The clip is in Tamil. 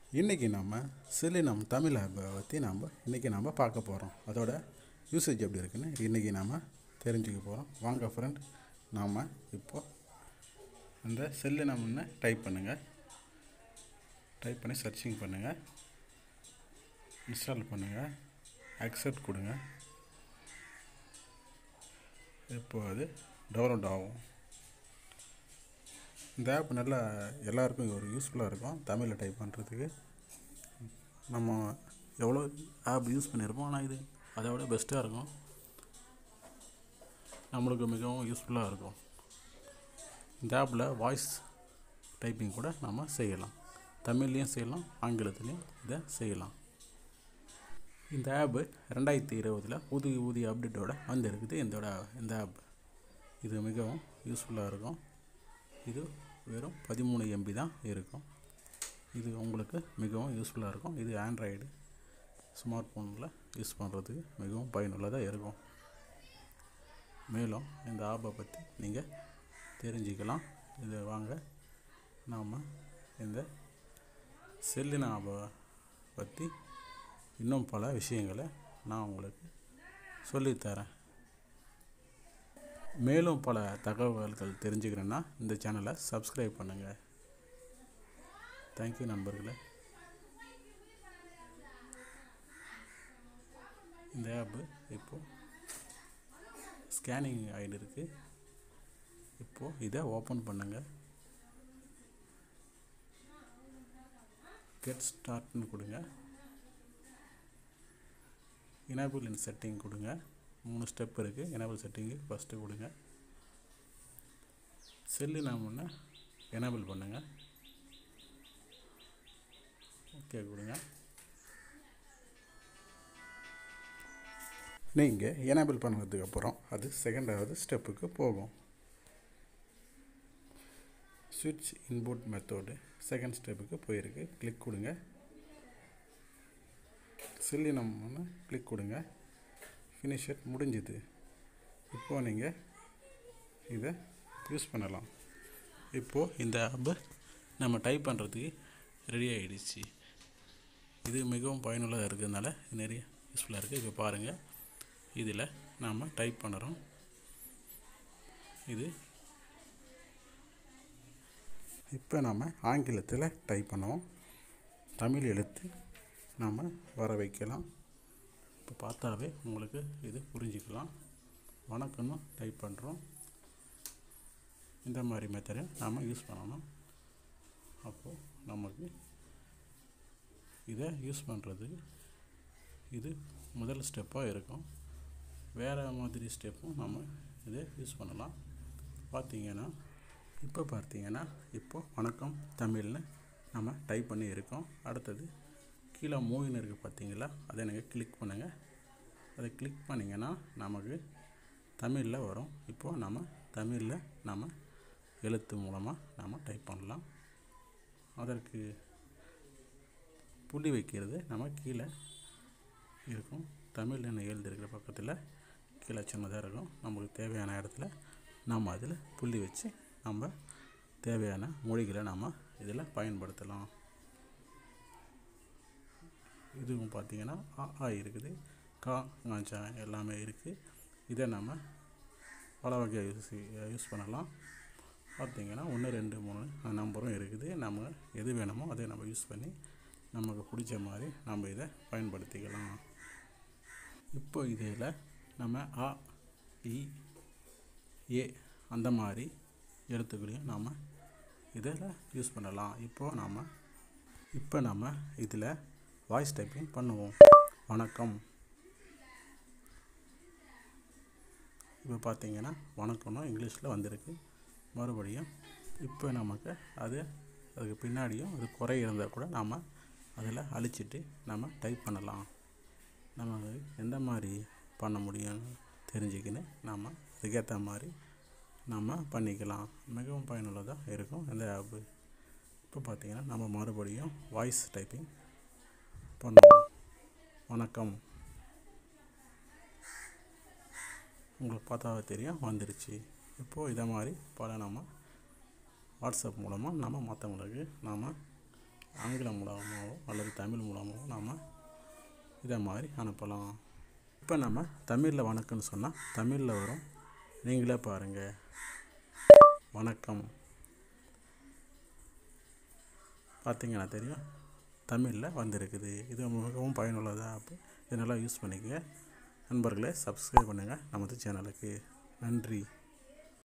இன்றைக்கி நம்ம சிலினம் தமிழ் ஆப்பை பற்றி நாம் இன்றைக்கி நாம் பார்க்க போகிறோம் அதோட யூசேஜ் எப்படி இருக்குன்னு இன்றைக்கி நாம் தெரிஞ்சுக்க போகிறோம் வாங்க ஃப்ரெண்ட் நாம் இப்போ இந்த செல்லினம்னு டைப் பண்ணுங்கள் டைப் பண்ணி சர்ச்சிங் பண்ணுங்கள் இன்ஸ்டால் பண்ணுங்கள் அக்செப்ட் கொடுங்க இப்போ அது டவுன்லோட் ஆகும் இந்த ஆப் நல்லா எல்லாருக்கும் ஒரு யூஸ்ஃபுல்லாக இருக்கும் தமிழில் டைப் பண்ணுறதுக்கு நம்ம எவ்வளோ ஆப் யூஸ் பண்ணியிருப்போம் ஆனால் இது அதை விட பெஸ்ட்டாக இருக்கும் நம்மளுக்கு மிகவும் யூஸ்ஃபுல்லாக இருக்கும் இந்த ஆப்பில் வாய்ஸ் டைப்பிங் கூட நம்ம செய்யலாம் தமிழ்லேயும் செய்யலாம் ஆங்கிலத்துலேயும் இதை செய்யலாம் இந்த ஆப்பு ரெண்டாயிரத்தி இருபதில் புதிய புதிய அப்டேட்டோட வந்திருக்குது இதோட இந்த ஆப் இது மிகவும் யூஸ்ஃபுல்லாக இருக்கும் இது வெறும் பதிமூணு எம்பி தான் இருக்கும் இது உங்களுக்கு மிகவும் யூஸ்ஃபுல்லாக இருக்கும் இது ஆண்ட்ராய்டு ஸ்மார்ட் ஃபோனில் யூஸ் பண்ணுறதுக்கு மிகவும் பயனுள்ளதாக இருக்கும் மேலும் இந்த ஆப்பை பற்றி நீங்கள் தெரிஞ்சுக்கலாம் இதை வாங்க நாம் இந்த செல்லின ஆப்பை பற்றி இன்னும் பல விஷயங்களை நான் உங்களுக்கு சொல்லித்தரேன் மேலும் பல தகவல்கள் தெரிஞ்சுக்கிறேன்னா இந்த சேனலை சப்ஸ்கிரைப் பண்ணுங்கள் தேங்க்யூ நண்பர்களே இந்த ஆப்பு இப்போது ஸ்கேனிங் ஆகிட்டு இருக்குது இப்போது இதை ஓப்பன் பண்ணுங்கள் கெட் ஸ்டார்ட்னு கொடுங்க எனேபிள் இன் செட்டிங் கொடுங்க மூணு ஸ்டெப் இருக்குது எனேபிள் செட்டிங்கு ஃபஸ்ட்டு கொடுங்க செல்லு நாம எனேபிள் பண்ணுங்கள் ஓகே கொடுங்க நீங்கள் எனேபிள் பண்ணதுக்கு அப்புறம் அது செகண்டாவது ஸ்டெப்புக்கு போகும் சுவிட்ச் இன்புட் மெத்தோடு செகண்ட் ஸ்டெப்புக்கு போயிருக்கு கிளிக் கொடுங்க செல்லி நம்ம கிளிக் கொடுங்க ஃபினிஷட் முடிஞ்சுது இப்போது நீங்கள் இதை யூஸ் பண்ணலாம் இப்போது இந்த ஆப்பு நம்ம டைப் பண்ணுறதுக்கு ரெடி ஆகிடுச்சு இது மிகவும் பயனுள்ளதாக இருக்கிறதுனால நிறைய யூஸ்ஃபுல்லாக இருக்குது இப்போ பாருங்கள் இதில் நாம் டைப் பண்ணுறோம் இது இப்போ நாம் ஆங்கிலத்தில் டைப் பண்ணுவோம் தமிழ் எழுத்து நாம் வர வைக்கலாம் இப்போ பார்த்தாவே உங்களுக்கு இது புரிஞ்சுக்கலாம் வணக்கம்னு டைப் பண்ணுறோம் இந்த மாதிரி மெத்தடை நாம் யூஸ் பண்ணணும் அப்போது நமக்கு இதை யூஸ் பண்ணுறதுக்கு இது முதல் ஸ்டெப்பாக இருக்கும் வேறு மாதிரி ஸ்டெப்பும் நம்ம இதை யூஸ் பண்ணலாம் பார்த்தீங்கன்னா இப்போ பார்த்தீங்கன்னா இப்போது வணக்கம் தமிழ்னு நம்ம டைப் பண்ணி இருக்கோம் அடுத்தது கீழே மூவின்னு இருக்குது பார்த்தீங்களா அதை நீங்கள் கிளிக் பண்ணுங்கள் அதை கிளிக் பண்ணிங்கன்னா நமக்கு தமிழில் வரும் இப்போது நம்ம தமிழில் நம்ம எழுத்து மூலமாக நாம் டைப் பண்ணலாம் அதற்கு புள்ளி வைக்கிறது நம்ம கீழே இருக்கும் தமிழ் என்ன எழுதிருக்கிற பக்கத்தில் கீழே சின்னதாக இருக்கும் நமக்கு தேவையான இடத்துல நாம் அதில் புள்ளி வச்சு நம்ம தேவையான மொழிகளை நாம் இதில் பயன்படுத்தலாம் இதுவும் பார்த்திங்கன்னா ஆ ஆ இருக்குது கா காஞ்சா எல்லாமே இருக்குது இதை நம்ம பல வகையாக யூஸ் யூஸ் பண்ணலாம் பார்த்திங்கன்னா ஒன்று ரெண்டு மூணு நம்பரும் இருக்குது நம்ம எது வேணுமோ அதை நம்ம யூஸ் பண்ணி நமக்கு பிடிச்ச மாதிரி நம்ம இதை பயன்படுத்திக்கலாம் இப்போ இதில் நம்ம ஆ இ ஏ அந்த மாதிரி எழுத்துக்களையும் நாம் இதில் யூஸ் பண்ணலாம் இப்போது நாம் இப்போ நம்ம இதில் வாய்ஸ் டைப்பிங் பண்ணுவோம் வணக்கம் இப்போ பார்த்தீங்கன்னா வணக்கம்னு இங்கிலீஷில் வந்திருக்கு மறுபடியும் இப்போ நமக்கு அது அதுக்கு பின்னாடியும் அது குறை இருந்தால் கூட நாம் அதில் அழிச்சிட்டு நம்ம டைப் பண்ணலாம் நம்ம எந்த மாதிரி பண்ண முடியும்னு தெரிஞ்சுக்கின்னு நாம் அதுக்கேற்ற மாதிரி நம்ம பண்ணிக்கலாம் மிகவும் பயனுள்ளதாக இருக்கும் இந்த ஆப்பு இப்போ பார்த்திங்கன்னா நம்ம மறுபடியும் வாய்ஸ் டைப்பிங் பண்ணுவோம் வணக்கம் உங்களுக்கு பார்த்தாவே தெரியும் வந்துருச்சு இப்போது இதை மாதிரி பல நம்ம வாட்ஸ்அப் மூலமாக நம்ம மற்றவங்களுக்கு நாம் ஆங்கிலம் மூலமாகவோ அல்லது தமிழ் மூலமாகவோ நாம் இதை மாதிரி அனுப்பலாம் இப்போ நம்ம தமிழில் வணக்கம்னு சொன்னால் தமிழில் வரும் நீங்களே பாருங்கள் வணக்கம் பார்த்தீங்கன்னா தெரியும் தமிழில் வந்திருக்குது இது மிகவும் பயனுள்ளதாக ஆப்பு இதை நல்லா யூஸ் பண்ணிக்கங்க நண்பர்களே சப்ஸ்கிரைப் பண்ணுங்கள் நமது சேனலுக்கு நன்றி